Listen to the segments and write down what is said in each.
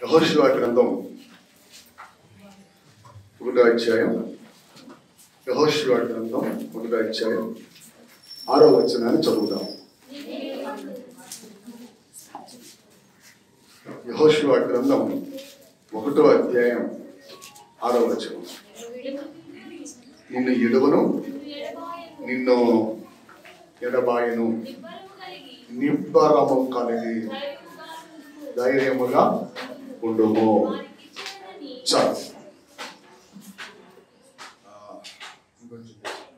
యహోశివ గ్రంథం ఒకటో అధ్యాయం యహోశివ గ్రంథం ఒకటో అధ్యాయం ఆరో వచనాన్ని చదువుదాం యహోశివ గ్రంథం ఒకటో అధ్యాయం ఆరో వచనం నిన్ను ఎడువను నిన్ను ఎడబాయను నిబ్బరము కలిగి ధైర్యముగా ఉండుము చాలు ఆ, ఇంకొంచెం.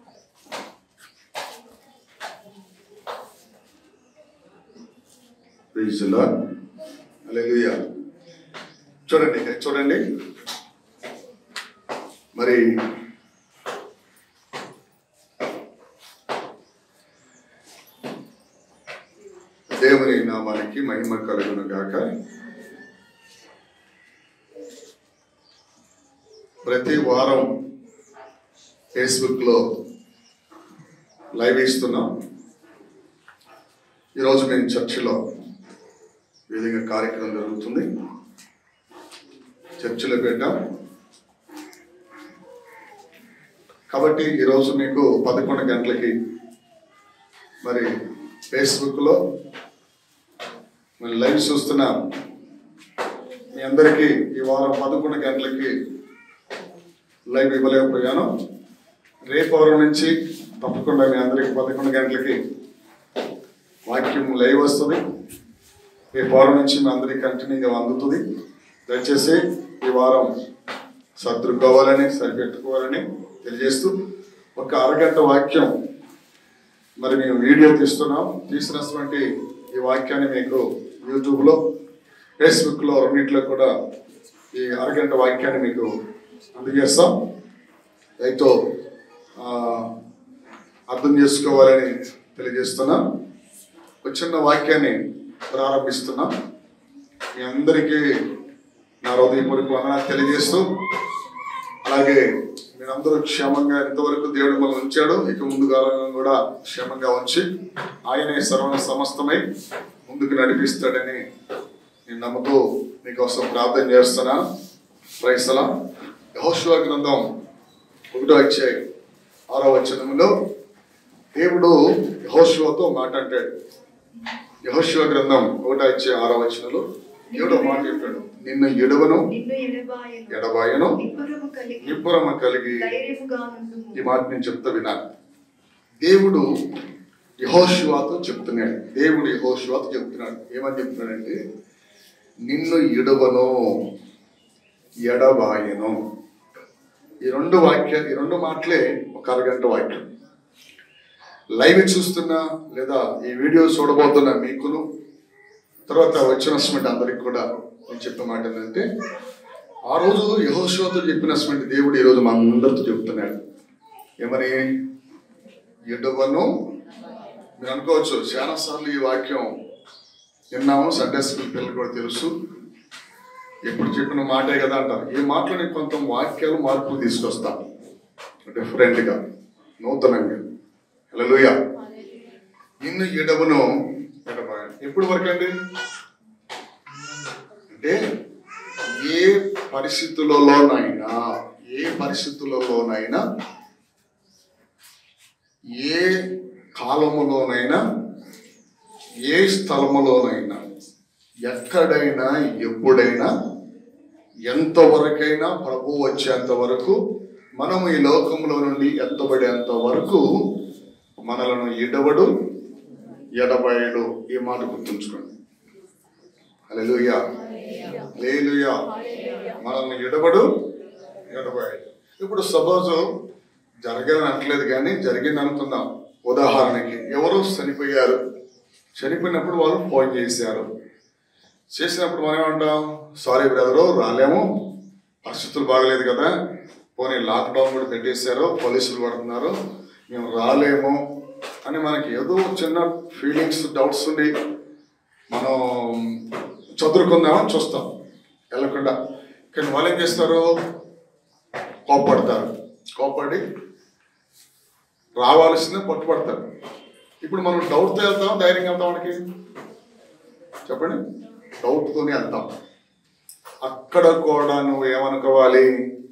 Praise the Lord. Hallelujah. చూడండి ఇక్కడ చూడండి మరి దేవుని నామానికి మహిమ కలుగును గాక ప్రతి వారం ఫేస్బుక్లో లైవ్ ఇస్తున్నాం ఈరోజు మేము చర్చిలో ఈ విధంగా కార్యక్రమం జరుగుతుంది చర్చిలో పెట్టాం కాబట్టి ఈరోజు మీకు పదకొండు గంటలకి మరి ఫేస్బుక్లో మరి లైవ్ చూస్తున్న మీ అందరికీ ఈ వారం పదకొండు గంటలకి లైవ్ ఇవ్వలేకపోయాను రేపు వారం నుంచి తప్పకుండా మీ అందరికి పదకొండు గంటలకి వాక్యం లైవ్ వస్తుంది రేపు వారం నుంచి మీ అందరికి కంటిన్యూగా అందుతుంది దయచేసి ఈ వారం సర్దుకోవాలని సరిపెట్టుకోవాలని తెలియజేస్తూ ఒక అరగంట వాక్యం మరి మేము వీడియో తీస్తున్నాం తీసినటువంటి ఈ వాక్యాన్ని మీకు యూట్యూబ్లో ఫేస్బుక్లో రెండింటిలో కూడా ఈ అరగంట వాక్యాన్ని మీకు అందజేస్తాం దయతో ఆ, అర్థం చేసుకోవాలని తెలియజేస్తున్నాం ఒక చిన్న వాక్యాన్ని ప్రారంభిస్తున్నాం మీ అందరికీ నా హృదయపూర్వక వందనాలు తెలియజేస్తూ అలాగే మీరందరూ క్షేమంగా ఎంతవరకు దేవుడు మనం ఉంచాడు ఇక ముందు కాలంలో కూడా క్షేమంగా ఉంచి ఆయనే సర్వ సమస్తమై ముందుకు నడిపిస్తాడని నేను నమ్ముతూ మీకోసం ప్రార్థన చేస్తున్నాను ప్రైసలా యహోశివ గ్రంథం ఒకటో అధ్యాయం ఆరో వచనంలో దేవుడు యహోశివతో మాట్లాడాడు యహోశివ గ్రంథం ఒకటో అధ్యాయం ఆరో వచనంలో దేవుడు మాట చెప్పాడు నిన్ను ఎడవను నిన్ను ఎడబాయను ఎడబాయను నిబ్బరము కలిగి నిబ్బరమ కలిగి ధైర్యముగా నుండుము ఈ మాట నేను చెప్తా వినాలి దేవుడు యహోశివాతో చెప్తున్నాడు దేవుడు యహోశివాతో చెప్తున్నాడు ఏమని చెప్తున్నాడంటే నిన్ను ఎడవను ఎడబాయను ఈ రెండు వాక్య ఈ రెండు మాటలే ఒక అరగంట వాక్యం లైవ్ చూస్తున్నా లేదా ఈ వీడియో చూడబోతున్న మీకును తర్వాత వచ్చినటువంటి అందరికి కూడా నేను చెప్పే మాట ఏంటంటే ఆ రోజు యహోశివతో చెప్పినటువంటి దేవుడు ఈరోజు మా అందరితో చెప్తున్నాడు ఏమని ఎడవను మీరు అనుకోవచ్చు చాలా సార్లు ఈ వాక్యం విన్నాము సండే స్కూల్ పిల్లలు కూడా తెలుసు ఎప్పుడు చెప్పిన మాటే కదా అంటారు ఈ మాటలోని కొంత వాక్యాలు మార్పులు తీసుకొస్తాం డిఫరెంట్గా నూతనంగా హల్లెలూయా నిన్ను ఎడవను ఎడబాయను ఎప్పుడు వరకు అండి అంటే ఏ పరిస్థితులలోనైనా ఏ పరిస్థితులలోనైనా ఏ కాలములోనైనా ఏ స్థలములోనైనా ఎక్కడైనా ఎప్పుడైనా ఎంతవరకైనా ప్రభు వచ్చేంత వరకు మనము ఈ లోకంలో నుండి ఎత్తబడేంత వరకు మనలను ఎడవడు ఎడబాయడు ఈ మాట గుర్తుంచుకోండి హల్లెలూయా హల్లెలూయా మనల్ని ఎడబడు ఎడబాయడు ఇప్పుడు సపోజ్ జరగాలని అనట్లేదు కానీ జరిగింది అనుకుందాం ఉదాహరణకి ఎవరో చనిపోయారు చనిపోయినప్పుడు వాళ్ళు ఫోన్ చేశారు చేసినప్పుడు మనం ఏమంటాం సారీ బ్రదరు రాలేము పరిస్థితులు బాగలేదు కదా పోనీ లాక్డౌన్ కూడా పెట్టేశారు పోలీసులు పడుతున్నారు మేము రాలేము అని మనకి ఏదో చిన్న ఫీలింగ్స్ డౌట్స్ ఉండి మనం చదువుకుందామని చూస్తాం వెళ్ళకుండా కానీ వాళ్ళు ఏం చేస్తారు కోప్పడతారు కోప్పడి రావాల్సిందే పట్టుబడతారు ఇప్పుడు మనం డౌట్తో వెళ్తాం ధైర్యంగా వెళ్తాం వాడికి చెప్పండి డౌట్తోనే వెళ్తాం అక్కడ కూడా నువ్వు ఏమనుకోవాలి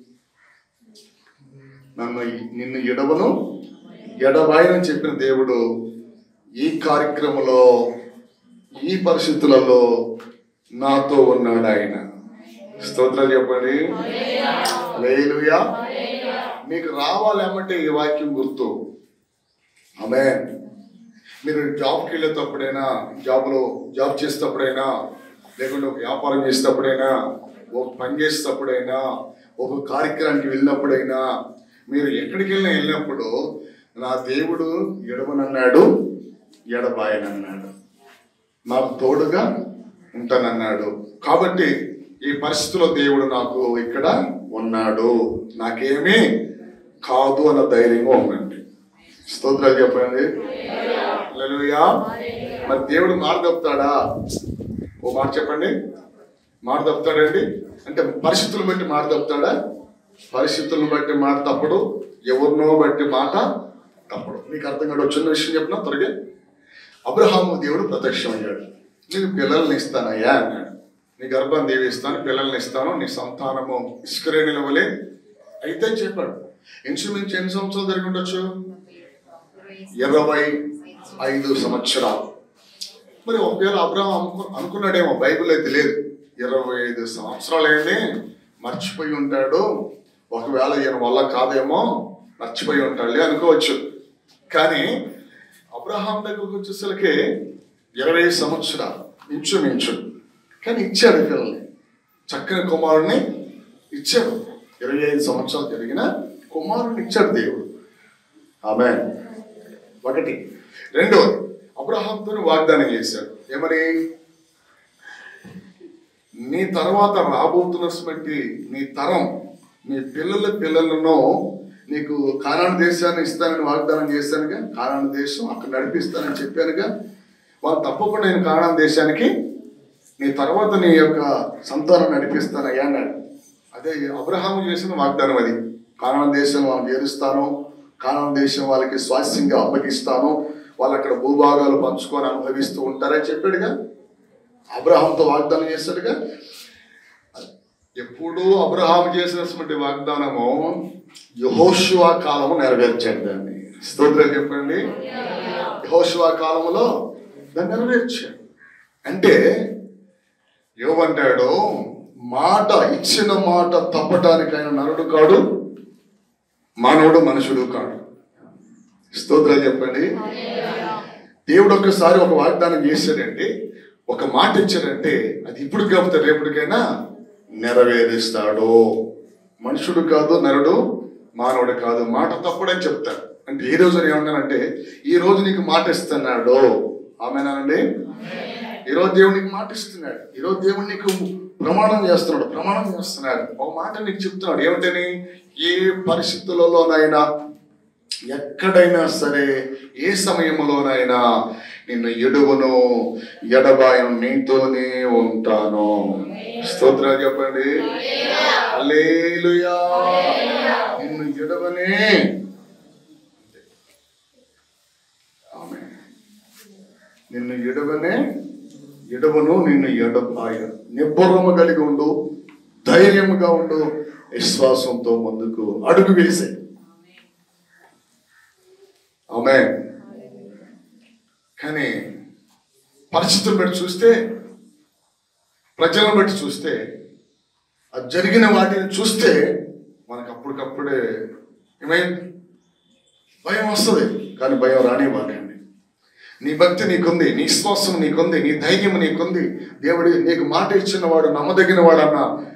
నన్ను నిన్ను ఎడవను ఎడబాయనని చెప్పిన దేవుడు ఈ కార్యక్రమంలో ఈ పరిస్థితులలో నాతో ఉన్నాడు ఆయన స్తోత్రాలు చెప్పండి హల్లెలూయా మీకు రావాలేమంటే ఈ వాక్యం గుర్తు ఆమె మీరు జాబ్కి వెళ్ళేటప్పుడైనా జాబ్లో జాబ్ చేసేటప్పుడైనా లేకుంటే ఒక వ్యాపారం చేసేటప్పుడైనా ఒక పని చేసేటప్పుడైనా ఒక కార్యక్రమానికి వెళ్ళినప్పుడైనా మీరు ఎక్కడికి వెళ్ళినా వెళ్ళినప్పుడు నా దేవుడు ఎడవనన్నాడు ఎడబాయనన్నాడు నాకు తోడుగా ఉంటానన్నాడు కాబట్టి ఈ పరిస్థితిలో దేవుడు నాకు ఇక్కడ ఉన్నాడు నాకేమీ కాదు అన్న ధైర్యంగా ఉండండి స్తోత్రాలు చెప్పండి హల్లెలూయా మరి దేవుడు మాట తప్పుతాడా ఓ మాట చెప్పండి మాట తప్పుతాడండి అంటే పరిస్థితులను బట్టి మాట తప్పుతాడా పరిస్థితులను బట్టి మాట తప్పడు ఎవరినో బట్టి మాట తప్పడు నీకు అర్థం కాదు చిన్న విషయం చెప్పిన త్వరగా అబ్రహాము దేవుడు ప్రత్యక్షమయ్యాడు నీకు పిల్లల్ని ఇస్తానయ్యా అన్నాడు నీ గర్భం దీవిస్తాను పిల్లల్ని ఇస్తాను నీ సంతానము ఇస్కరేణి వలె అయితే చెప్పాడు ఇన్సుమిన్స్ ఎన్ని సంవత్సరాలు జరిగి ఉండొచ్చు ఇరవై ఐదు సంవత్సరాలు మరి ఒకవేళ అబ్రహం అనుకు అనుకున్నాడేమో బైబిల్ అయితే లేదు ఇరవై ఐదు సంవత్సరాలు అయింది మర్చిపోయి ఉంటాడు ఒకవేళ ఈయన వల్ల కాదేమో మర్చిపోయి ఉంటాడులే అనుకోవచ్చు కానీ అబ్రహాం దగ్గరకు వచ్చేసరికి ఇరవై సంవత్సరాలు ఇంచుమించు కానీ ఇచ్చాడు పిల్లల్ని చక్కని కుమారుణ్ణి ఇచ్చాడు ఇరవై ఐదు సంవత్సరాలు జరిగిన కుమారుని ఇచ్చాడు దేవుడు ఆమె ఒకటి రెండవది అబ్రహాంతో వాగ్దానం చేశాడు ఏమని నీ తర్వాత రాబోతున్నటువంటి నీ తరం నీ పిల్లల పిల్లలను నీకు కానాడు దేశాన్ని ఇస్తానని వాగ్దానం చేశానుగా కానాడు దేశం అక్కడ నడిపిస్తానని చెప్పానుగా వాళ్ళు తప్పకుండా నేను కానాడు దేశానికి నీ తర్వాత నీ యొక్క సంతానం నడిపిస్తానయ్యా అన్నాడు అదే అబ్రహాము చేసిన వాగ్దానం అది కానాన దేశం వాళ్ళని చేరుస్తాను కానాన దేశం వాళ్ళకి స్వాస్యంగా అప్పగిస్తాను వాళ్ళు అక్కడ భూభాగాలు పంచుకొని అనుభవిస్తూ ఉంటారని చెప్పాడుగా అబ్రహాంతో వాగ్దానం చేశాడుగా ఎప్పుడు అబ్రహాం చేసినటువంటి వాగ్దానము యహోషువా కాలము నెరవేర్చాడు దాన్ని స్తోత్రం చెప్పండి యహోషువా కాలములో దాన్ని నెరవేర్చాడు అంటే ఏమంటాడు మాట ఇచ్చిన మాట తప్పటానికి ఆయన నరుడు కాడు మానవుడు మనుషుడు కాడు స్తోత్రాలు చెప్పండి దేవుడు ఒక్కసారి ఒక వాగ్దానం చేశాడంటే ఒక మాట ఇచ్చాడంటే అది ఇప్పుడు కాకపోతే రేపటికైనా నెరవేరుస్తాడు మనుషుడు కాదు నరుడు మానవుడు కాదు మాట తప్పుడని చెప్తాడు అంటే ఈ రోజు ఏమన్నానంటే ఈ రోజు నీకు మాట ఇస్తున్నాడు ఆమెనానండి ఈ రోజు దేవుడు నీకు మాట ఇస్తున్నాడు ఈ రోజు దేవుడు నీకు ప్రమాణం చేస్తున్నాడు ప్రమాణం చేస్తున్నాడు ఒక మాట నీకు చెప్తున్నాడు ఏమిటని ఏ పరిస్థితులలోనైనా ఎక్కడైనా సరే ఏ సమయంలోనైనా నిన్ను ఎడువను ఎడబాయను నీతోనే ఉంటాను స్తోత్రాలు చెప్పండి హల్లెలూయా నిన్ను ఎడవనే ఆమె నిన్ను ఎడవనే ఎడవను నిన్ను ఎడబాయ నిబ్బరము కలిగి ఉండు ధైర్యముగా ఉండు విశ్వాసంతో ముందుకు అడుగు వేసే ఆమె కానీ పరిస్థితులు బట్టి చూస్తే ప్రజలను బట్టి చూస్తే అది జరిగిన వాటిని చూస్తే మనకు అప్పటికప్పుడే ఏమైంది భయం వస్తుంది కానీ భయం రానివ్వకండి నీ భక్తి నీకుంది నీ విశ్వాసం నీకుంది నీ ధైర్యం నీకుంది దేవుడి నీకు మాట ఇచ్చిన వాడు నమ్మదగిన వాడన్న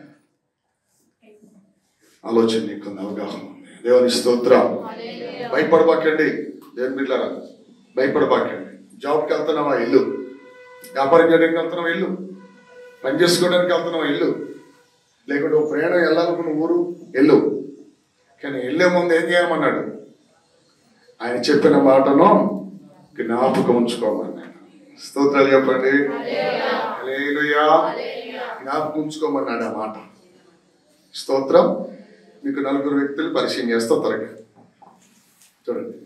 ఆలోచన నీకుంది అవగాహన ఉంది దేవుని స్తోత్రం భయపడబాకండి దేవుని బిడ్డారా భయపడబాకండి జాబ్కి వెళ్తున్నావా ఇల్లు వ్యాపారం చేయడానికి వెళ్తున్నావా ఇల్లు పని చేసుకోవడానికి వెళ్తున్నావా ఇల్లు లేకుంటే ఒక ప్రయాణం వెళ్ళాలనుకున్న ఊరు వెళ్ళు కానీ వెళ్ళే ముందు ఏం చేయమన్నాడు ఆయన చెప్పిన మాటను జ్ఞాపకం ఉంచుకోమన్నాడు స్తోత్రాలు చెప్పండి హల్లెలూయా జ్ఞాపకం ఉంచుకోమన్నాడు ఆ మాట స్తోత్రం మీకు నలుగురు వ్యక్తులు పరిచయం చేస్తా త్వరగా చూడండి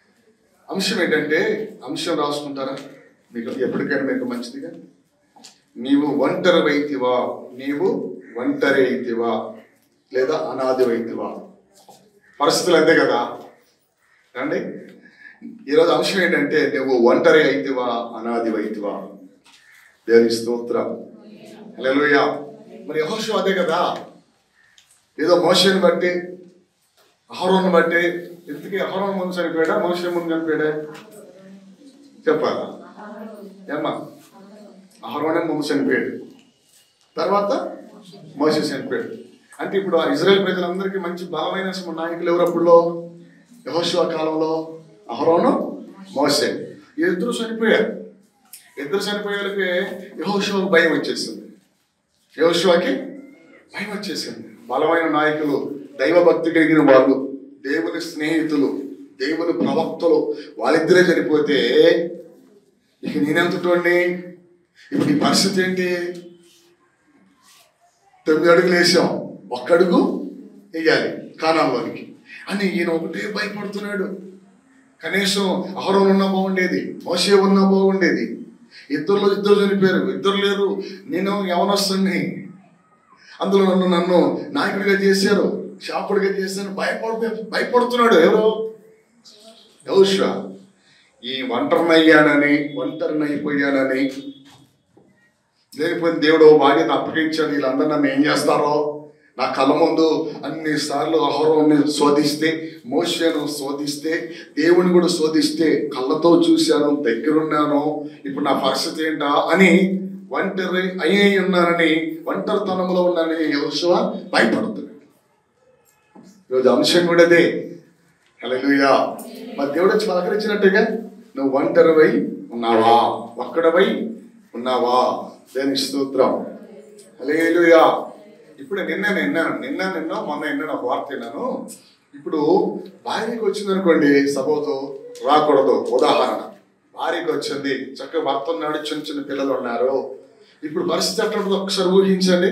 అంశం ఏంటంటే అంశం రాసుకుంటారా మీకు ఎప్పటికైనా మీకు మంచిదిగా నీవు ఒంటరి వైతివా నీవు ఒంటరి అయితివా లేదా అనాది వైతివా పరిస్థితులు అంతే కదా అండి ఈరోజు అంశం ఏంటంటే నువ్వు ఒంటరి అయితివా అనాది వైతివా దేవుని స్తోత్రం హల్లెలూయా మరి యెహోషువ అదే కదా ఏదో మోషని బట్టి అహరోన్ బట్టి ఇంతకీ అహరోన్ ముందు చనిపోయాడా మోషే ముందు చనిపోయాడా చెప్పాలా ఏమ్మా అహరోనే ముందు చనిపోయాడు తర్వాత మోసే చనిపోయాడు అంటే ఇప్పుడు ఆ ఇజ్రాయెల్ ప్రజలందరికీ మంచి బలమైన నాయకులు ఎవరప్పుడులో యహోశివ కాలంలో అహరోను మోసే ఈ ఇద్దరు చనిపోయారు ఇద్దరు చనిపోయేళ్ళకి యహోశివకు భయం వచ్చేసింది యహోశివకి భయం వచ్చేసింది బలమైన నాయకులు దైవభక్తి కలిగిన వాళ్ళు దేవుని స్నేహితులు దేవుని ప్రవక్తలు వాళ్ళిద్దరే చనిపోతే ఇక నేనెంతటోడిని ఇప్పుడు ఈ పరిస్థితి ఏంటి తొమ్మిది అడుగులు వేసాం ఒక్క అడుగు వేయాలి కానాల్లోనికి అని ఈయన ఒకటే భయపడుతున్నాడు కనీసం అహరం ఉన్నా బాగుండేది మోసే ఉన్నా బాగుండేది ఇద్దరులో ఇద్దరు చనిపోయారు ఇద్దరు లేరు నేను యవనస్తుని అందులో నన్ను నన్ను నాయకుడిగా చేశారు శాపుడిగా చేశారు భయపడు భయపడుతున్నాడు ఎవరు యహోషువ ఈ ఒంటరినయ్యానని ఒంటరినైపోయానని లేనిపోయిన దేవుడు బాధ్యత అప్పగించాడు వీళ్ళందరూ నన్ను ఏం చేస్తారో నా కళ్ళ ముందు అన్ని సార్లు అహరోన్ని శోధిస్తే మోషను శోధిస్తే దేవుని కూడా శోధిస్తే కళ్ళతో చూశాను దగ్గరున్నాను ఇప్పుడు నా పరిస్థితి ఏంటా అని ఒంటరి అయ్యే ఉన్నానని ఒంటరితనంలో ఉన్నానని యోశువ భయపడుతున్నాడు ఈరోజు అంశం కూడా అదే హల్లెలూయా మరి దేవుడు వచ్చి పలకరించినట్టుగా నువ్వు ఒంటరివై ఉన్నావా ఒక్కడవై ఉన్నావా దేని స్తోత్రం హల్లెలూయా ఇప్పుడు నిన్న నిన్న నిన్న నిన్న మొన్న నిన్న నాకు వార్త విన్నాను ఇప్పుడు భార్యకి వచ్చింది అనుకోండి సపోజ్ రాకూడదు ఉదాహరణ భార్యకి వచ్చింది చక్కగా భర్త ఉన్నాడు చిన్న చిన్న పిల్లలు ఉన్నారు ఇప్పుడు పరిస్థితి ఎట్లా ఉంటుందో ఒకసారి ఊహించండి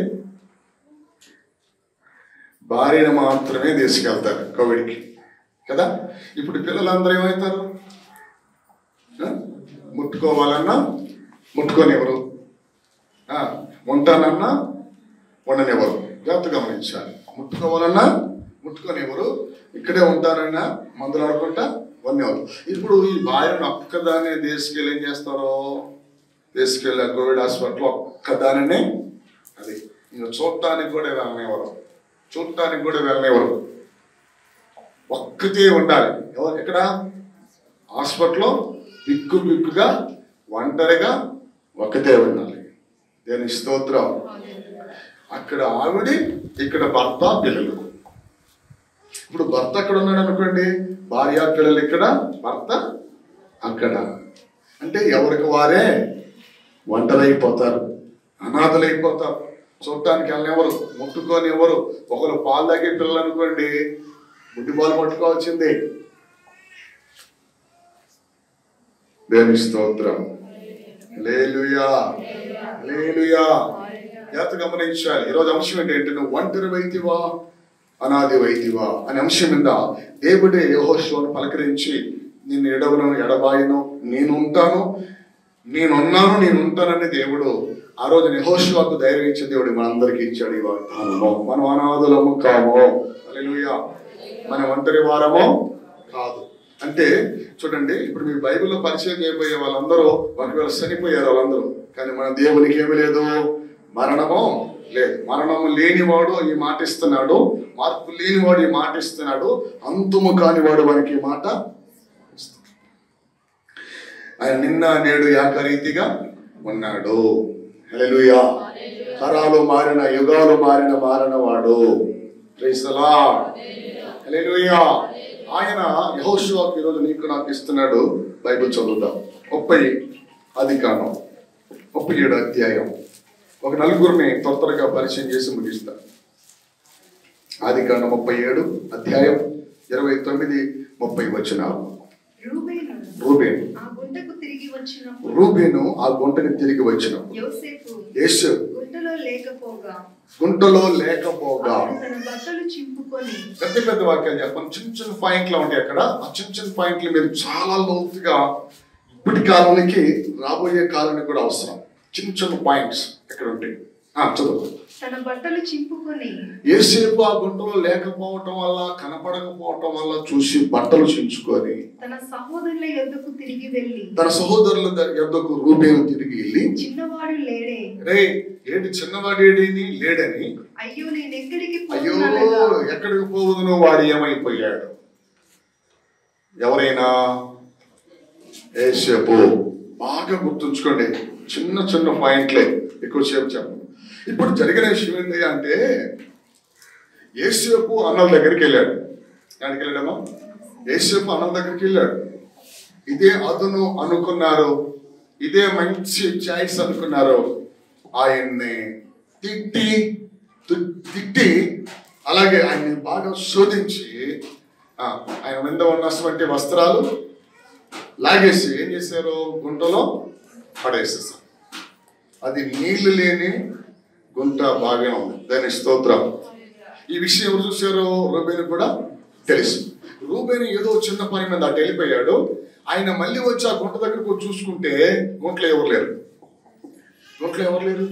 భార్యను మాత్రమే తీసుకెళ్తారు కోవిడ్కి కదా ఇప్పుడు పిల్లలందరూ ఏమవుతారు ఆ? ముట్టుకోవాలన్నా ముట్టుకోనివ్వరు ఆ, ఉంటానన్నా ఉండనివ్వరు జాగ్రత్త గమనించాలి ముట్టుకోవాలన్నా ముట్టుకోనివ్వరు ఇక్కడే ఉంటానన్నా మందులు ఆడుకుంటా వన్నివ్వరు ఇప్పుడు ఈ భార్యను ఒక్కదానే తీసుకెళ్ళి ఏం చేస్తారో తీసుకెళ్ళి కోవిడ్ హాస్పిటల్ ఒక్కదానినే అది ఇంకా చూడటానికి కూడా వెళ్ళనివ్వరు చూడటానికి కూడా వెళ్ళనివ్వరు ఒక్కతే ఉండాలి ఎవరు ఎక్కడ హాస్పిటల్లో బిక్కు బిక్కుగా ఒంటరిగా ఒక్కతే ఉండాలి దేని స్తోత్రం అక్కడ ఆవిడ ఇక్కడ భర్త పిల్లలు ఇప్పుడు భర్త అక్కడ ఉన్నాడు అనుకోండి భార్య పిల్లలు ఇక్కడ భర్త అక్కడ అంటే ఎవరికి వారే ఒంటరైపోతారు అనాథలైపోతారు చూడటానికి వెళ్ళనివ్వరు ముట్టుకొని ఎవరు ఒకరు పాలు తాగే పిల్లలు అనుకోండి బుడ్డి పాలు పట్టుకోవాల్సిందే దేని స్తోత్రం లేలుయా లేలుయా జాగ్రత్త గమనించాలి ఈరోజు అంశం ఏంటంటే నువ్వు ఒంటరి వైద్యవా అనాది వైద్యవా అనే అంశం మీద దేవుడే యహోశివను పలకరించి నిన్ను ఎడవను ఎడబాయను నేను ఉంటాను నేనున్నాను నేను ఉంటానని దేవుడు ఆ రోజు యహోశివాకు ధైర్యం ఇచ్చే దేవుడు మనందరికీ ఇచ్చాడు ఈ వాగ్దానము మనం అనాథులము కాము హల్లెలూయా మన ఒంటరి వారమో కాదు అంటే చూడండి ఇప్పుడు మీ బైబిల్లో పరిచయం చేయబోయే వాళ్ళందరూ ఒకవేళ చనిపోయారు వాళ్ళందరూ కానీ మన దేవునికి ఏమీ లేదు మరణము లేదు మరణము లేనివాడు ఈ మాట ఇస్తున్నాడు మార్పు లేనివాడు ఈ మాట ఇస్తున్నాడు అంతుము కానివాడు వానికి ఈ మాట ఇస్తున్నాడు. ఆయన నిన్న నేడు ఏకరీతిగా ఉన్నాడు హల్లెలూయా తరాలు మారిన యుగాలు మారిన మారినవాడు ప్రైజ్ ద లార్డ్ హల్లెలూయా ఆయన యెహోషువకు ఈరోజు నీకు నాకు ఇస్తున్నాడు బైబిల్ చదువుదాం ముప్పై అధికారం ముప్పై ఏడు అధ్యాయం ఒక నలుగురిని త్వర త్వరగా పరిచయం చేసి ముగిస్తా ఆదికాండం ముప్పై ఏడు అధ్యాయం ఇరవై తొమ్మిది ముప్పై వచ్చినారు రూబేను రూబేను ఆ గుంటకు తిరిగి వచ్చినప్పుడు రూబేను ఆ గుంటకి తిరిగి వచ్చినప్పుడు యోసేపు యేసు గుంటలో లేకపోగా గుంటలో లేకపోగా అతడు తన బట్టలు చింపుకొని పెద్ద పెద్ద వాక్యాలు చెప్పాను చిన్న చిన్న పాయింట్లు ఉంటాయి అక్కడ ఆ చిన్న చిన్న పాయింట్లు మీరు చాలా లోతుగా ఇప్పటి కాలానికి రాబోయే కాలానికి కూడా అవసరం చిన్న చిన్న పాయింట్స్ ఇక్కడ ఉంటాయి ఆ, చదువు తన బట్టలు చింపుకొని ఏసేపు ఆ గుంటలో లేకపోవటం వల్ల కనపడకపోవటం వల్ల చూసి బట్టలు చించుకొని తన సహోదరుల యొద్దకు తిరిగి వెళ్ళి తన సహోదరుల ద- యొద్దకు రూబేను తిరిగి వెళ్ళి చిన్నవాడు లేడే రే ఏంటి చిన్నవాడేడిని లేడని అయ్యో నేను ఎక్కడికి అయ్యో పోతున్నానగా ఎక్కడికి పోవుదును వాడు ఏమైపోయాడు ఎవరైనా ఏసేపు బాగా గుర్తుంచుకోండి చిన్న చిన్న పాయింట్లే ఎక్కువసేపు చెప్పండి ఇప్పుడు జరిగిన విషయం ఏంటి అంటే ఏసేపు అన్నల దగ్గరికి వెళ్ళాడు ఎక్కడికి వెళ్ళాడమ్మా ఏసేపు అన్నల దగ్గరికి వెళ్ళాడు ఇదే అదును అనుకున్నారు ఇదే మంచి చాయిస్ అనుకున్నారు ఆయన్ని తిట్టి తి- తిట్టి అలాగే ఆయన్ని బాగా శోధించి ఆ, ఆయన మీద ఉన్నటువంటి వస్త్రాలు లాగేసి ఏం చేశారు గుంటలో పడేసేసారు అది నీళ్లు లేని గుంట బాగా ఉంది దాని స్తోత్రం ఈ విషయం ఎవరు చూశారు రూబేని కూడా తెలుసు రూబేని ఏదో చిన్న పని మీద అటు వెళ్ళిపోయాడు ఆయన మళ్ళీ వచ్చి ఆ గుంట దగ్గరకు వచ్చి చూసుకుంటే గుంటలో ఎవరు లేరు గుంటలో ఎవరు లేరు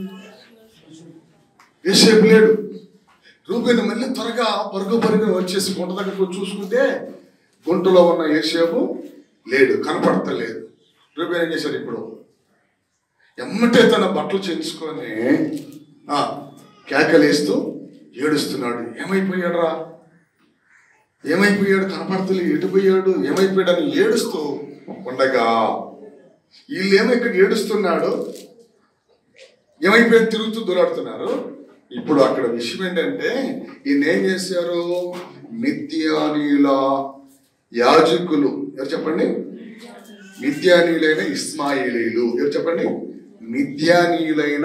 ఏసేపు లేడు రూబేని మళ్ళీ త్వరగా పరుగు పరుగున వచ్చేసి గుంట దగ్గరకు వచ్చి చూసుకుంటే గుంటలో ఉన్న ఏసేపు లేడు కనపడతలేదు రూబేన్ ఏం చేశాడు ఇప్పుడు ఎమ్మటే తన బట్టలు చేయించుకొని ఆ, కేకలేస్తూ ఏడుస్తున్నాడు ఏమైపోయాడు రా ఏమైపోయాడు కనపడతలే ఎటుపోయాడు ఏమైపోయాడని ఏడుస్తూ ఉండగా వీళ్ళేమో ఇక్కడ ఏడుస్తున్నాడు ఏమైపోయాడు తిరుగుతూ దూరాడుతున్నారు ఇప్పుడు అక్కడ విషయం ఏంటంటే ఈయన ఏం చేశారు మిథ్యానీల యాజకులు ఎవరు చెప్పండి మిథ్యానీయులైన ఇస్మాయిలీలు ఎవరు చెప్పండి మిథ్యానీయులైన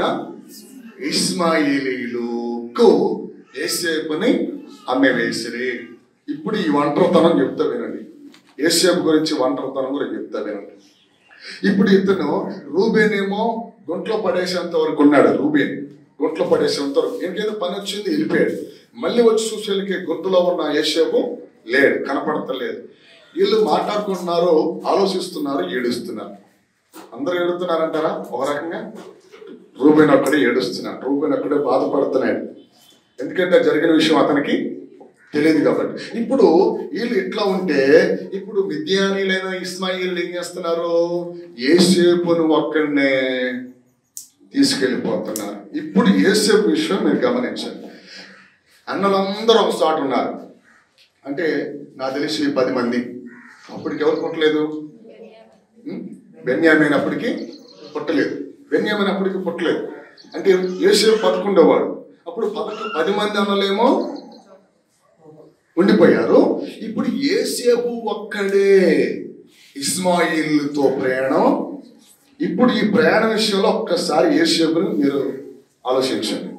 ఇస్మాయిలీలుకు ఏసేపుని అమ్మే వేసిరి ఇప్పుడు ఈ ఒంటరితనం చెప్తా వినండి ఏసేపు గురించి ఒంటరితనం గురించి చెప్తా వినండి ఇప్పుడు ఇతను రూబేనేమో గుంట్లో పడేసేంత వరకు ఉన్నాడు రూబేన్ గుంట్లో పడేసేంత వరకు ఇంకేదో పని వచ్చింది వెళ్ళిపోయాడు మళ్ళీ వచ్చి చూసేళ్ళకి గుంటలో ఉన్న ఏసేపు లేడు కనపడతలేదు వీళ్ళు మాట్లాడుకుంటున్నారు ఆలోచిస్తున్నారు ఏడుస్తున్నారు అందరూ ఏడుతున్నారంటారా ఒక రకంగా రూబేన్ ఒక్కడే ఏడుస్తున్నాడు రూబేన్ ఒక్కడే బాధపడుతున్నాడు ఎందుకంటే జరిగిన విషయం అతనికి తెలియదు కాబట్టి ఇప్పుడు వీళ్ళు ఎట్లా ఉంటే ఇప్పుడు విద్యానీలైన ఇస్మాయిల్ ఏం చేస్తున్నారు ఏసేపును ఒక్కడనే తీసుకెళ్ళిపోతున్నారు ఇప్పుడు ఏసేపు విషయం మీరు గమనించండి అన్నలందరూ ఒక చోట ఉన్నారు అంటే నాకు తెలిసి పది మంది అప్పటికి ఎవరు పుట్టలేదు ఉం? బెన్యామీన్ అప్పటికి పుట్టలేదు బెన్యామీన్ అప్పటికి పుట్టలేదు అంటే ఏసేపు పదకొండేవాడు అప్పుడు పదకొ పది మంది అన్నలేమో ఉండిపోయారు ఇప్పుడు ఏసేపు ఒక్కడే ఇస్మాయిల్తో ప్రయాణం ఇప్పుడు ఈ ప్రయాణ విషయంలో ఒక్కసారి ఏసేపుని మీరు ఆలోచించండి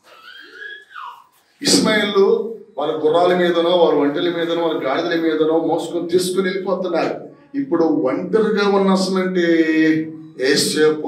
ఇస్మాయిల్ వాళ్ళ గుర్రాల మీదనో వాళ్ళ ఒంటెల మీదనో వాళ్ళ గాడిదల మీదనో మోసుకొని తీసుకుని వెళ్ళిపోతున్నారు ఇప్పుడు ఒంటరిగా ఉన్న అసలంటే ఏసేపు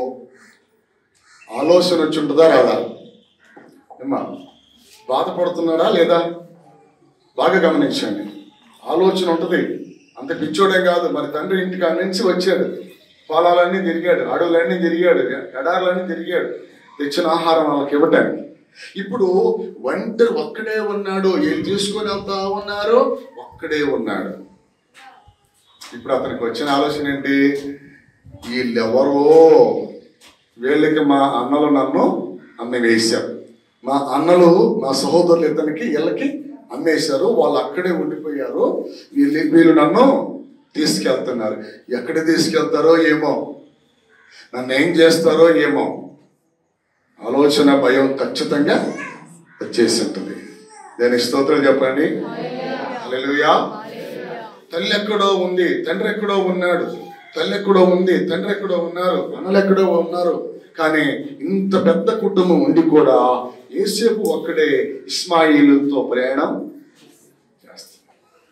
ఆలోచన వచ్చి ఉంటుందా రాదా ఏమ్మా బాధపడుతున్నాడా లేదా బాగా గమనించండి ఆలోచన ఉంటుంది అంత పిచ్చోడే కాదు మరి తండ్రి ఇంటికి నుంచి వచ్చాడు పొలాలన్నీ తిరిగాడు అడవులన్నీ తిరిగాడు ఎడారులన్నీ తిరిగాడు తెచ్చిన ఆహారం వాళ్ళకి ఇవ్వటానికి ఇప్పుడు ఒంటరి ఒక్కడే ఉన్నాడు ఏం తీసుకొని వెళ్తా ఉన్నారు ఒక్కడే ఉన్నాడు ఇప్పుడు అతనికి వచ్చిన ఆలోచన ఏంటి వీళ్ళెవరో వీళ్ళకి మా అన్నలు నన్ను అమ్మి వేశారు మా అన్నలు మా సహోదరులు ఇతనికి వీళ్ళకి అమ్మేశారు వాళ్ళు అక్కడే ఉండిపోయారు వీళ్ళు వీళ్ళు నన్ను తీసుకెళ్తున్నారు ఎక్కడ తీసుకెళ్తారో ఏమో నన్ను ఏం చేస్తారో ఏమో ఆలోచన భయం ఖచ్చితంగా వచ్చేసి ఉంటుంది దానికి స్తోత్రం చెప్పండి హల్లెలూయా తల్లి ఎక్కడో ఉంది తండ్రి ఎక్కడో ఉన్నాడు తల్లి ఎక్కడో ఉంది తండ్రి ఎక్కడో ఉన్నారు అన్నలు ఎక్కడో ఉన్నారు కానీ ఇంత పెద్ద కుటుంబం ఉండి కూడా ఏసేపు ఒక్కడే ఇస్మాయిలుతో ప్రయాణం చేస్తారు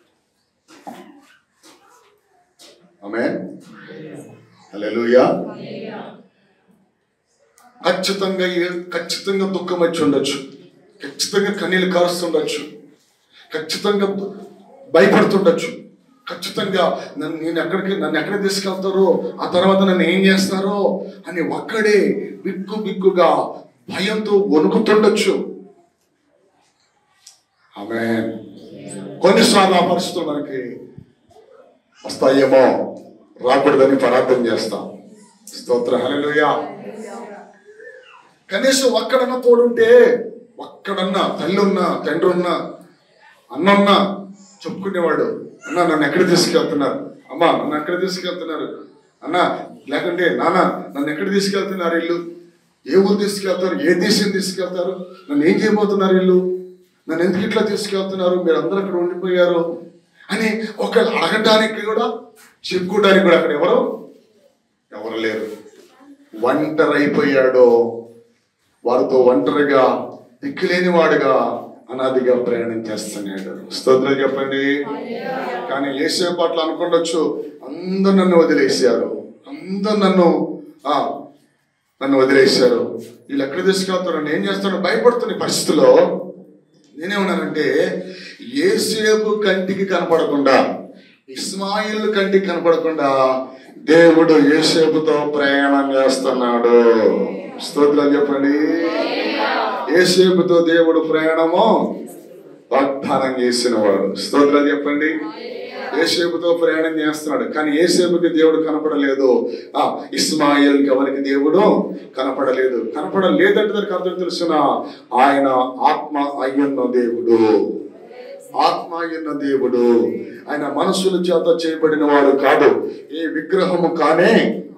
ఆమె హల్లెలూయా ఖచ్చితంగా ఏ- ఖచ్చితంగా దుఃఖం వచ్చి ఉండొచ్చు ఖచ్చితంగా కన్నీళ్ళు కారుస్తుండొచ్చు ఖచ్చితంగా భయపడుతుండొచ్చు ఖచ్చితంగా నన్ను నేను ఎక్కడికి నన్ను ఎక్కడ తీసుకెళ్తారో ఆ తర్వాత నన్ను ఏం చేస్తారో అని ఒక్కడే బిక్కు బిక్కుగా భయంతో వణుకుతుండొచ్చు ఆమె కొన్నిసార్లు ఆ పరిస్థితులు మనకి వస్తాయేమో రాకూడదని ప్రార్థన చేస్తాం స్తోత్ర హల్లెలూయా కనీసం ఒక్కడన్నా తోడుంటే ఒక్కడన్నా తల్లి ఉన్నా తండ్రి ఉన్నా అన్నున్నా చెప్పుకునేవాడు అన్న నన్ను ఎక్కడ తీసుకెళ్తున్నారు అమ్మా నన్ను ఎక్కడ తీసుకెళ్తున్నారు అన్న లేకుంటే నాన్న నన్ను ఎక్కడ తీసుకెళ్తున్నారు ఇల్లు ఏ ఊరు తీసుకెళ్తారు ఏ దేశం తీసుకెళ్తారు నన్ను ఏం చేయబోతున్నారు ఇల్లు నన్ను ఎందుకు ఇట్లా తీసుకెళ్తున్నారు మీరు అందరూ అక్కడ ఉండిపోయారు అని ఒకళ్ళు అడగటానికి కూడా చెప్పుకోవడానికి కూడా అక్కడ ఎవరు ఎవరు లేరు ఒంటరి అయిపోయాడో వారితో ఒంటరిగా దిక్కులేని వాడుగా అనాదిగా ప్రయాణం చేస్తున్నాడు స్తోత్రం చెప్పండి కానీ ఏసే పట్ల అనుకుండొచ్చు అందరు నన్ను వదిలేశారు అందరు నన్ను ఆ నన్ను వదిలేశారు వీళ్ళు ఎక్కడ తీసుకెళ్తారు నేను ఏం చేస్తాను భయపడుతున్న ఈ పరిస్థితిలో నేనేమన్నానంటే ఏసేపు కంటికి కనపడకుండా ఇస్మాయిల్ కంటికి కనపడకుండా దేవుడు ఏసేపుతో ప్రయాణం చేస్తున్నాడు స్తోత్రం చెప్పండి ఏసేపుతో దేవుడు ప్రయాణము వాగ్దానం చేసిన వాడు స్తోత్రం చెప్పండి ఏసేపుతో ప్రయాణం చేస్తున్నాడు కానీ ఏసేపుకి దేవుడు కనపడలేదు ఆ ఇస్మాయిల్కి ఎవరికి దేవుడు కనపడలేదు కనపడలేదంటే దానికి అర్థం తెలుసిన ఆయన ఆత్మ అయ్యున్న దేవుడు ఆత్మ అయ్యున్న దేవుడు ఆయన మనసుల చేత చేయబడిన వాడు కాదు ఏ విగ్రహము కానే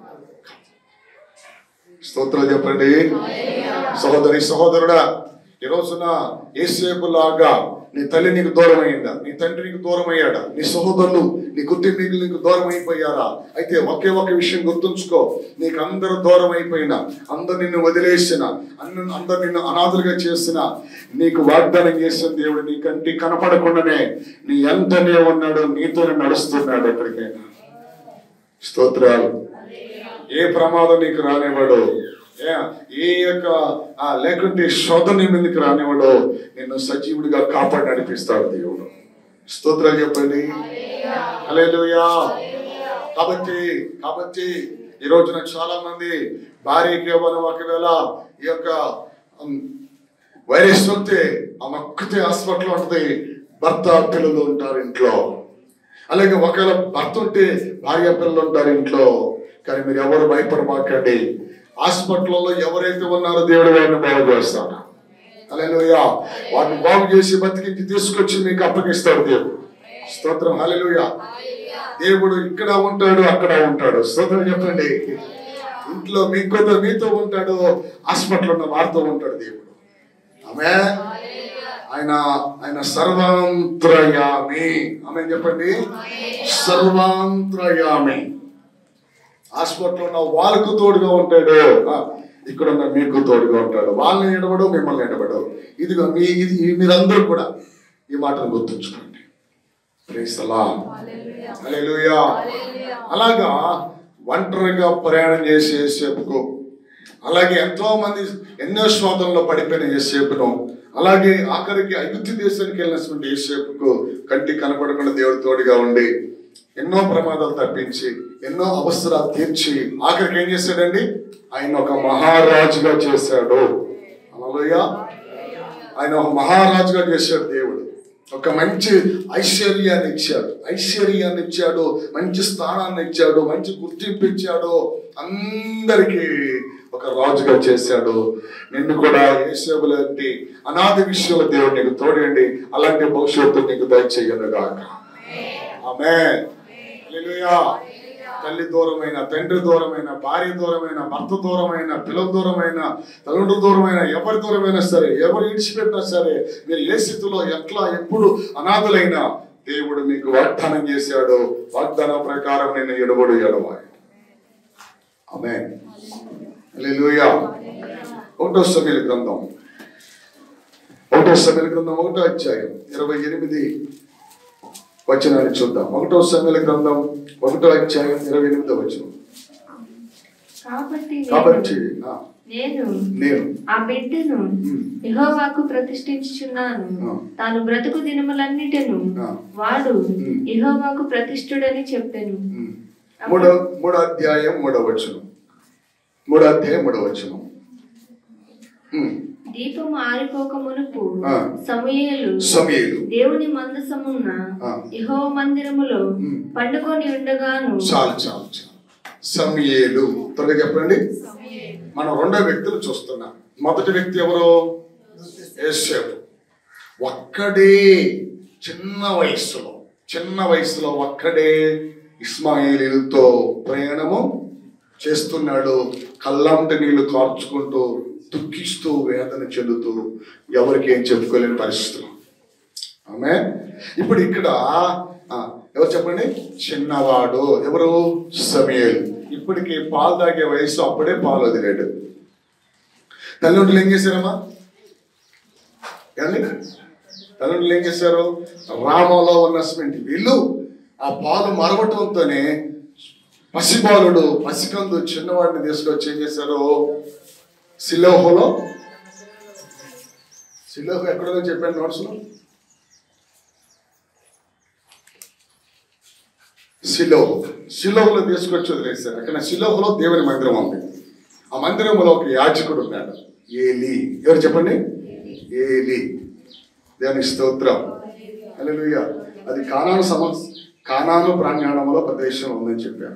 స్తోత్రం చెప్పండి సహోదరి సహోదరుడా ఈ రోజున ఏసేపు లాగా నీ తల్లి నీకు దూరం అయిందా నీ తండ్రి నీకు దూరం అయ్యాడా నీ సహోదరులు నీ కుటుంబీకులు నీకు దూరం అయిపోయారా అయితే ఒకే ఒక విషయం గుర్తుంచుకో నీకు అందరూ దూరం అయిపోయినా అందరు నిన్ను వదిలేసిన అన్ను అందరు నిన్ను అనాథులుగా చేసిన నీకు వాగ్దానం చేసిన దేవుడు నీ కంటి కనపడకుండానే నీ ఎంతనే ఉన్నాడు నీతోనే నడుస్తున్నాడు ఎక్కడికైనా స్తోత్రాలు ఏ ప్రమాదం నీకు రానివ్వడు ఏ- ఏ యొక్క ఆ, లేకుంటే శోధన మీదకి రానివ్వడు నిన్ను సజీవుడిగా కాపాడి నడిపిస్తాడు దేవుడు స్తోత్రాలు చెప్పండి హల్లెలూయా కాబట్టి కాబట్టి ఈ రోజున చాలా మంది భార్యకి మనం ఒకవేళ ఈ యొక్క ఉమ్, వైరస్ వస్తే ఆ మొక్కతే హాస్పిటల్ ఉంటుంది భర్త పిల్లలు ఉంటారు ఇంట్లో అలాగే ఒకవేళ భర్త ఉంటే భార్య పిల్లలు ఉంటారు ఇంట్లో కానీ మీరు ఎవరు భయపడమాకండి హాస్పిటల్లో ఎవరైతే ఉన్నారో దేవుడు వారిని బాగు చేస్తాడు హల్లెలూయా వారిని బాగు చేసి బతికించి తీసుకొచ్చి మీకు అప్పగిస్తాడు దేవుడు స్తోత్రం హల్లెలూయా దేవుడు ఇక్కడ ఉంటాడు అక్కడ ఉంటాడు స్తోత్రం చెప్పండి ఇంట్లో మీతో మీతో ఉంటాడు హాస్పిటల్ ఉన్న వారితో ఉంటాడు దేవుడు ఆమె ఆయన ఆయన సర్వాంతరయామి ఆమె చెప్పండి సర్వాంతరయామి హాస్పిటల్ ఉన్న వాళ్ళకు తోడుగా ఉంటాడు ఆ, ఇక్కడ ఉన్న మీకు తోడుగా ఉంటాడు వాళ్ళని ఎడబడు మిమ్మల్ని ఎడబడు ఇదిగో మీ ఇది ఈ మీరందరూ కూడా ఈ మాటను గుర్తుంచుకోండి Praise the Lord. Hallelujah. అలాగా ఒంటరిగా ప్రయాణం చేసి ఏసేపుకు అలాగే ఎంతో మంది ఎన్నో శోధనలో పడిపోయిన ఏసేపును అలాగే ఆఖరికి ఐగుప్తు దేశానికి వెళ్ళినటువంటి ఏసేపుకు కంటి కనపడకుండా దేవుడు తోడుగా ఉండి ఎన్నో ప్రమాదాలు తప్పించి ఎన్నో అవసరాలు తీర్చి ఆఖరికి ఏం చేశాడండి ఆయన ఒక మహారాజుగా చేశాడు అలలుయా ఆయన ఒక మహారాజుగా చేశాడు దేవుడు ఒక మంచి ఐశ్వర్యాన్ని ఇచ్చాడు ఐశ్వర్యాన్ని ఇచ్చాడు మంచి స్థానాన్ని ఇచ్చాడు మంచి గుర్తింపు ఇచ్చాడు అందరికీ ఒక రాజుగా చేశాడు నిన్ను కూడా యేసేపు లాంటి అనాథ విషయంలో దేవుడు నీకు తోడండి అలాంటి భవిష్యత్తు నీకు దయచేయనుగాక ఆమె తల్లి దూరమైన తండ్రి దూరమైన భార్య దూరమైన భర్త దూరమైన పిల్లల దూరమైన తల్లిదండ్రుల దూరమైన ఎవరి దూరమైనా సరే ఎవరు ఇడిచిపెట్టినా సరే మీరు ఏ స్థితిలో ఎట్లా ఎప్పుడు అనాథులైనా దేవుడు మీకు వాగ్దానం చేశాడు వాగ్దానం ప్రకారం నేను ఎడబడు ఎడవాయి ఆమె హల్లెలూయా ఒకటో సమీల గ్రంథం ఒకటో సమీల గ్రంథం ఒకటో అధ్యాయం ఇరవై ఎనిమిది వచనాన్ని చూద్దాం ఒకటో సమీల గ్రంథం ఒకటో అధ్యాయం ఇరవై ఎనిమిదో వచనం కాబట్టి నేను కాబట్టి ఆ, నేను నేను ఆ బిడ్డను ఉమ్, యెహోవాకు ప్రతిష్ఠించుచున్నాను ఆ. తాను బ్రతుకు దినములన్నిటను ఆ. వాడు ఉమ్. యెహోవాకు ప్రతిష్ఠుడని చెప్పాను ఉమ్. మూడో మూడో అధ్యాయం మూడో వచనం మూడో అధ్యాయం మూడో వచనం ఉమ్, దీపము ఆరిపోక మునుపు ఆ. సమూయేలు సమూయేలు. దేవుని మందసమున్న ఆ. యెహోవా మందిరములో ఉమ్. పండుకొని ఉండగాను చాలు చాలు చాలు సమయేలు త్వరగా చెప్పండి మనం రెండో వ్యక్తులు చూస్తున్నాం మొదటి వ్యక్తి ఎవరు యేసేపు ఒక్కడే చిన్న వయస్సులో చిన్న వయసులో ఒక్కడే ఇస్మాయిలీలతో ప్రయాణము చేస్తున్నాడు కళ్ళంటి నీళ్లు కార్చుకుంటూ దుఃఖిస్తూ వేదన చెందుతూ ఎవరికి ఏం చెప్పుకోలేని పరిస్థితులు ఆమె ఇప్పుడు ఇక్కడ ఆ, ఎవరు చెప్పండి చిన్నవాడు ఎవరు సమయల్ ఇప్పటికి పాలు తాగే వయసు అప్పుడే పాలు వదిలేడు తల్లిదండ్రులు ఏం చేశారమ్మా ఏమండి తల్లిదండ్రులు ఏం చేశారు రామంలో ఉన్న సిమెంట్ వీళ్ళు ఆ పాలు మరవటంతోనే పసిబాలుడు పసికందు చిన్నవాడిని తీసుకొచ్చి ఏం చేశారు సిలోహలో సిలోహ ఎక్కడో చెప్పాను నోట్స్లో సిలోహు సిలోహులో తీసుకొచ్చి వదిలేశారు అక్కడ సిలోహులో దేవుని మందిరం ఉంది ఆ మందిరంలో ఒక యాజకుడు ఉన్నాడు ఏలి ఎవరు చెప్పండి ఏలి దేవుని స్తోత్రం హల్లెలూయా అది కానాను సమ కానాను ప్రాణ్యాణంలో ప్రదేశం ఉందని చెప్పారు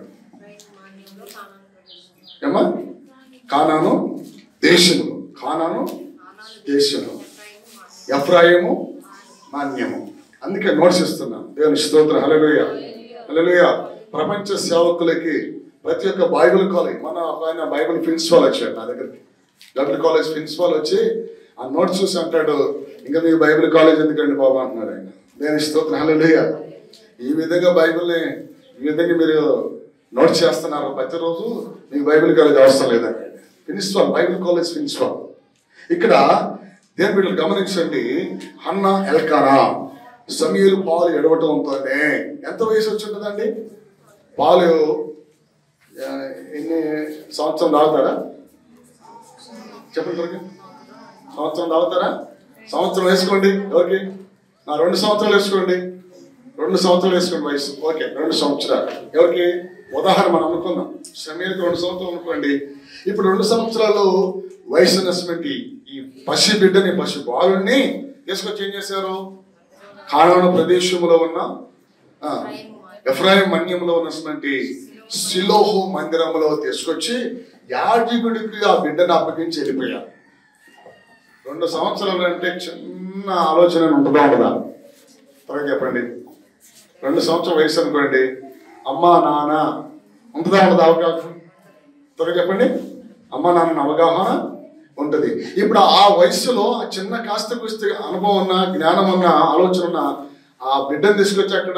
ఏమా కానాను దేశములు కానాను దేశము ఎఫ్రాయిము మాన్యము అందుకే నోట్స్ ఇస్తున్నాను దేవుని స్తోత్రం హల్లెలూయ హల్లెలూయ ప్రపంచ సేవకులకి ప్రతి ఒక్క బైబిల్ కాలేజ్ మన ఒక ఆయన బైబిల్ ప్రిన్సిపాల్ వచ్చాడు నా దగ్గరికి బైబిల్ కాలేజ్ ప్రిన్సిపాల్ వచ్చి ఆ నోట్స్ చూసి అంటాడు ఇంకా మీ బైబిల్ కాలేజ్ ఎందుకండి బాబా అంటున్నాడు ఆయన దేవుని స్తోత్రం హల్లెలూయ ఈ విధంగా బైబిల్ని ఈ విధంగా మీరు నోట్ చేస్తున్నారు ప్రతిరోజు మీకు బైబిల్ కాలేజ్ అవసరం లేదండి ప్రిన్సిపాల్ బైబిల్ కాలేజ్ ప్రిన్సిపాల్ ఇక్కడ దేని బిడ్డలు గమనించండి హన్న ఎల్కానా సమీలు పాలు ఎడవటంతోనే ఎంత వయసు వచ్చి ఉంటుందండి పాలు ఆ, ఎన్ని సంవత్సరం తాగుతారా చెప్పండి త్వరగా. సంవత్సరం తాగుతారా సంవత్సరం వేసుకోండి ఎవరికి నా రెండు సంవత్సరాలు వేసుకోండి రెండు సంవత్సరాలు వేసుకోండి వయసు ఓకే రెండు సంవత్సరాలు ఎవరికి ఉదాహరణ మనం అనుకుందాం సమీర్కి రెండు సంవత్సరాలు అనుకోండి ఇప్పుడు రెండు సంవత్సరాలు వయసు ఉన్నటువంటి ఈ పసి బిడ్డని పసి బాలుని తీసుకొచ్చి ఏం చేశారు కానాను ప్రదేశంలో ఉన్న ఆ, ఎఫ్రాయిం మన్యంలో ఉన్నటువంటి సిలోహు మందిరంలో తీసుకొచ్చి యాజకుడికి ఆ బిడ్డను అప్పగించి వెళ్ళిపోయారు రెండు సంవత్సరాలు అంటే చిన్న ఆలోచన ఉంటుందా ఉండదా త్వరగా చెప్పండి రెండు సంవత్సరం వయసు అనుకోండి అమ్మా నాన్న ఉంటుందా ఉండదా అవగాహన త్వరగా చెప్పండి అమ్మా నాన్న అవగాహన ఉంటుంది ఇప్పుడు ఆ వయసులో ఆ చిన్న కాస్త కుస్త అనుభవం ఉన్న జ్ఞానం ఉన్న ఆలోచన ఉన్న ఆ బిడ్డను తీసుకొచ్చి అక్కడ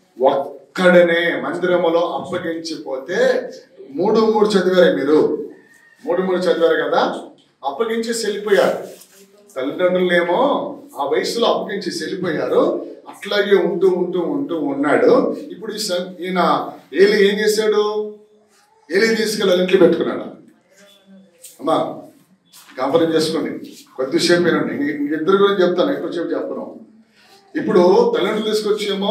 ఒక్కడనే మందిరములో అప్పగించిపోతే మూడు మూడు చదివారే మీరు మూడు మూడు చదివారు కదా అప్పగించేసి వెళ్ళిపోయారు తల్లిదండ్రులేమో ఆ వయసులో అప్పగించి వెళ్ళిపోయారు అట్లాగే ఉంటూ ఉంటూ ఉంటూ ఉన్నాడు ఇప్పుడు ఈ స- ఈయన ఏలి ఏం చేశాడు ఏలి తీసుకెళ్ళి వాళ్ళ ఇంట్లో పెట్టుకున్నాడు అమ్మా కాంపరం చేసుకోండి కొద్దిసేపు వినండి ఇంక- ఇంక ఇద్దరు గురించి చెప్తాను ఎక్కువసేపు చెప్పను ఇప్పుడు తల్లిదండ్రులు తీసుకొచ్చేమో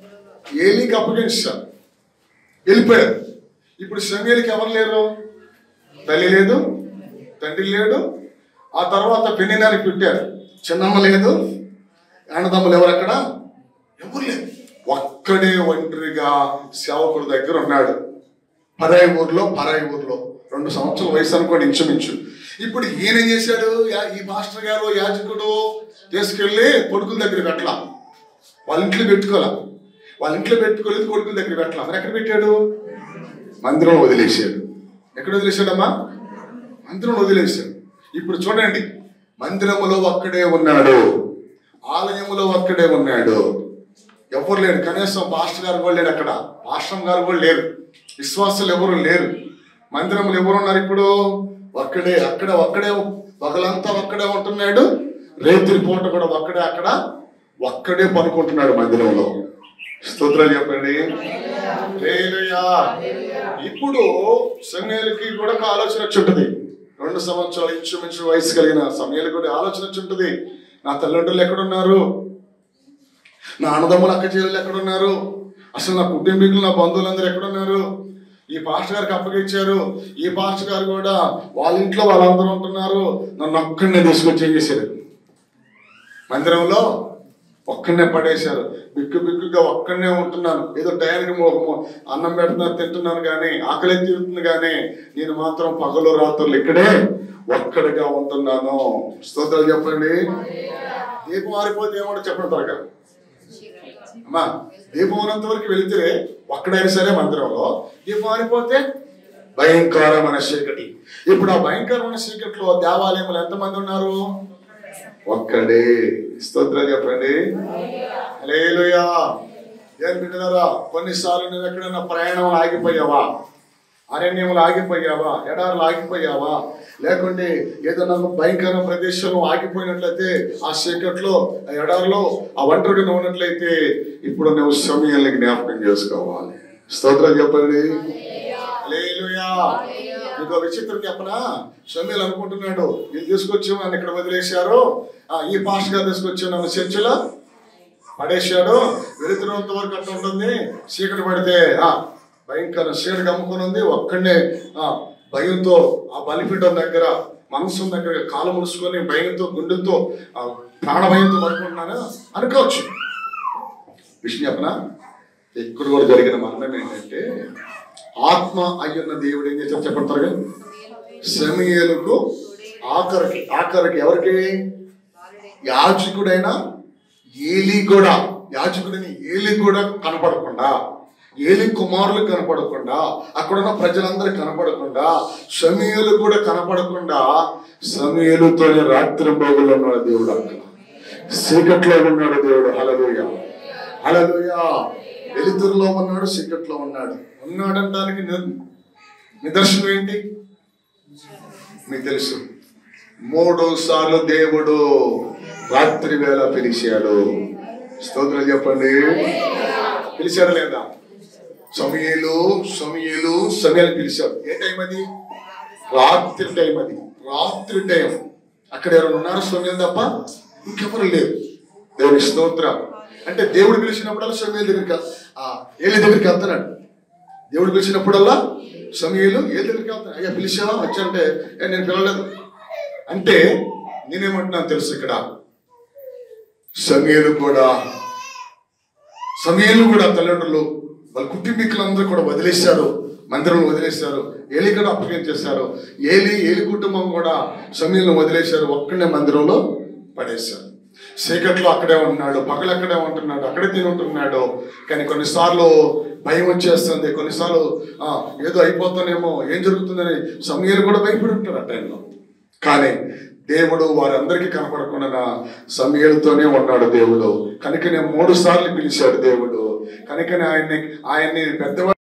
ఏలికి అప్పగించారు వెళ్ళిపోయారు ఇప్పుడు సమయాలకి ఎవరు లేరు తల్లి లేదు తండ్రి లేడు ఆ తర్వాత పెన్నినానికి పెట్టారు చిన్నమ్మ లేదు అన్నదమ్ములు ఎవరు అక్కడ ఎవరు లేదు ఒక్కడే ఒంటరిగా సేవకుడు దగ్గర ఉన్నాడు పరాయి ఊర్లో పరాయి ఊర్లో రెండు సంవత్సరాల వయసు అనుకోండి ఇంచుమించు ఇప్పుడు ఈయన ఏం చేశాడు యా- ఈ మాస్టర్ గారు యాజకుడు తీసుకెళ్ళి కొడుకుల దగ్గర పెట్టలా వాళ్ళ ఇంట్లో పెట్టుకోవాలా వాళ్ళ ఇంట్లో పెట్టుకోలేదు కొడుకుల దగ్గర పెట్టలా మరి ఎక్కడ పెట్టాడు మందిరం వదిలేశాడు ఎక్కడ వదిలేశాడమ్మా మందిరం వదిలేశాడు ఇప్పుడు చూడండి మందిరములో ఒక్కడే ఉన్నాడు ఆలయములో ఒక్కడే ఉన్నాడు ఎవరు లేరు కనీసం పాస్టర్ గారు కూడా లేడు అక్కడ పాస్టర్ గారు కూడా లేరు విశ్వాసులు ఎవరు లేరు మందిరములు ఎవరు ఉన్నారు ఇప్పుడు ఒక్కడే అక్కడ ఒక్కడే పగలంతా ఒక్కడే ఉంటున్నాడు రేత్రి పూట కూడా ఒక్కడే అక్కడ ఒక్కడే పనుకుంటున్నాడు మందిరంలో స్తోత్రాలు చెప్పండి హల్లెలూయా. ఇప్పుడు సమయాలకి కూడా ఒక ఆలోచన వచ్చి ఉంటుంది రెండు సంవత్సరాలు ఇంచుమించు వయసు కలిగిన సమయాలు కూడా ఆలోచన వచ్చి ఉంటుంది నా తల్లిదండ్రులు ఎక్కడున్నారు నా అన్నదమ్ములు అక్క చెల్లెలు ఎక్కడున్నారు అసలు నా కుటుంబీకులు నా బంధువులందరూ ఎక్కడున్నారు ఈ పాస్టర్ గారికి అప్పగించారు ఈ పాస్టర్ గారు కూడా వాళ్ళ ఇంట్లో వాళ్ళందరూ ఉంటున్నారు నన్ను ఒక్కడినే తీసుకొచ్చి ఏం చేశారు మందిరంలో ఒక్కడనే పడేశారు బిక్కు బిక్కుగా ఒక్కడనే ఉంటున్నాను ఏదో టయానికి మో- మో- అన్నం పెడుతున్నారు తింటున్నాను కానీ ఆకలి తీరుతుంది కానీ నేను మాత్రం పగలు రాత్రులు ఇక్కడే ఒక్కడిగా ఉంటున్నాను స్తోత్రాలు చెప్పండి దీపం ఆరిపోతే ఏమంటే చెప్పండి త్వరగా అమ్మా దీపం ఉన్నంత వరకు వెళితే ఒక్కడైనా సరే మందిరంలో దీపం ఆరిపోతే భయంకరమైన చీకటి ఇప్పుడు ఆ భయంకరమైన చీకటిలో దేవాలయంలో ఎంతమంది ఉన్నారు ఒక్కడే స్తోత్రాలు చెప్పండి హల్లెలూయా ఏం బిడ్డలారా కొన్నిసార్లు నువ్వు ఎక్కడైనా ప్రయాణం ఆగిపోయావా అరణ్యములు ఆగిపోయావా ఎడారులు ఆగిపోయావా లేకుంటే ఏదైనా భయంకర ప్రదేశంలో ఆగిపోయినట్లయితే ఆ చీకట్లో ఆ ఎడారిలో ఆ ఒంటరిగా ఉన్నట్లయితే ఇప్పుడు నువ్వు సమయాన్ని జ్ఞాపకం చేసుకోవాలి స్తోత్రం చెప్పండి హల్లెలూయా మీకు విచిత్రం చెప్పనా సమీల్ అనుకుంటున్నాడు వీళ్ళు తీసుకొచ్చి నన్ను ఇక్కడ వదిలేశారు ఆ, ఈ పాస్ట్ గారు తీసుకొచ్చి నన్ను చర్చిలో పడేశాడు వెళుతున్నంత వరకు అట్లా ఉంటుంది చీకటి పడితే ఆ భయంకర చీకటి కమ్ముకొని ఉంది ఒక్కడనే ఆ భయంతో ఆ బలిపీఠం దగ్గర మనసు దగ్గర కాలు ముడుచుకొని భయంతో గుండెతో ఆ, ప్రాణ భయంతో పడుకుంటున్నాను అనుకోవచ్చు విషయం చెప్పనా ఇక్కడ కూడా జరిగిన మరణం ఏంటంటే ఆత్మ అయ్యున్న దేవుడు ఏం చేశారు చెప్పండి త్వరగా సమీయలకు ఆఖరికి ఆఖరికి ఎవరికి యాజకుడైన ఏలి కూడా యాజకుడిని ఏలి కూడా కనపడకుండా ఏలి కుమారులు కనపడకుండా అక్కడున్న ప్రజలందరూ కనపడకుండా సమీయులు కూడా కనపడకుండా సమీయులతోనే రాత్రి పోగులు ఉన్నాడు దేవుడు అక్కడ చీకట్లో ఉన్నాడు దేవుడు హలలుయ హలలుయ వెలుతురులో ఉన్నాడు చీకట్లో ఉన్నాడు ఉన్నాడంటానికి ని- నిదర్శనం ఏంటి మీకు తెలుసు మూడు సార్లు దేవుడు రాత్రి వేళ పిలిచాడు స్తోత్రం చెప్పండి పిలిచాడు లేదా సమయలు సమయలు సమయాలు పిలిచాడు ఏ టైం అది రాత్రి టైం అది రాత్రి టైం అక్కడ ఎవరు ఉన్నారు సమయం తప్ప ఇంకెవరు లేరు దేవుని స్తోత్రం అంటే దేవుడు పిలిచినప్పుడల్లా సమయం దగ్గరికి వెళ్- ఆ, ఏలి దగ్గరికి వెళ్తున్నాడు దేవుడు పిలిచినప్పుడల్లా సమయంలో ఏ దగ్గరికి వెళ్తాను అయ్యా పిలిచావా వచ్చా అంటే "ఏ, నేను పిలవలేదు అంటే నేనేమంటున్నాను తెలుసు ఇక్కడ సమయలు కూడా సమయలు కూడా తల్లిదండ్రులు వాళ్ళ కుటుంబీకులందరూ కూడా వదిలేశారు మందిరం వదిలేశారు ఏలి కూడా అప్పగించేశారు ఏలి ఏలి కుటుంబం కూడా సమయంలో వదిలేశారు ఒక్కడే మందిరంలో పడేశారు చీకట్లో అక్కడే ఉంటున్నాడు పగలు అక్కడే ఉంటున్నాడు అక్కడే తిని ఉంటున్నాడు కానీ కొన్నిసార్లు భయం వచ్చేస్తుంది కొన్నిసార్లు ఆ, ఏదో అయిపోతానేమో ఏం జరుగుతుందని సమయాలు కూడా భయపడి ఉంటారు ఆ టైంలో కానీ దేవుడు వారందరికీ కనపడకుండా సమయాలతోనే ఉన్నాడు దేవుడు కనుకనే మూడు సార్లు పిలిచాడు దేవుడు కనుకనే ఆయన్ని ఆయన్ని పెద్దవాడు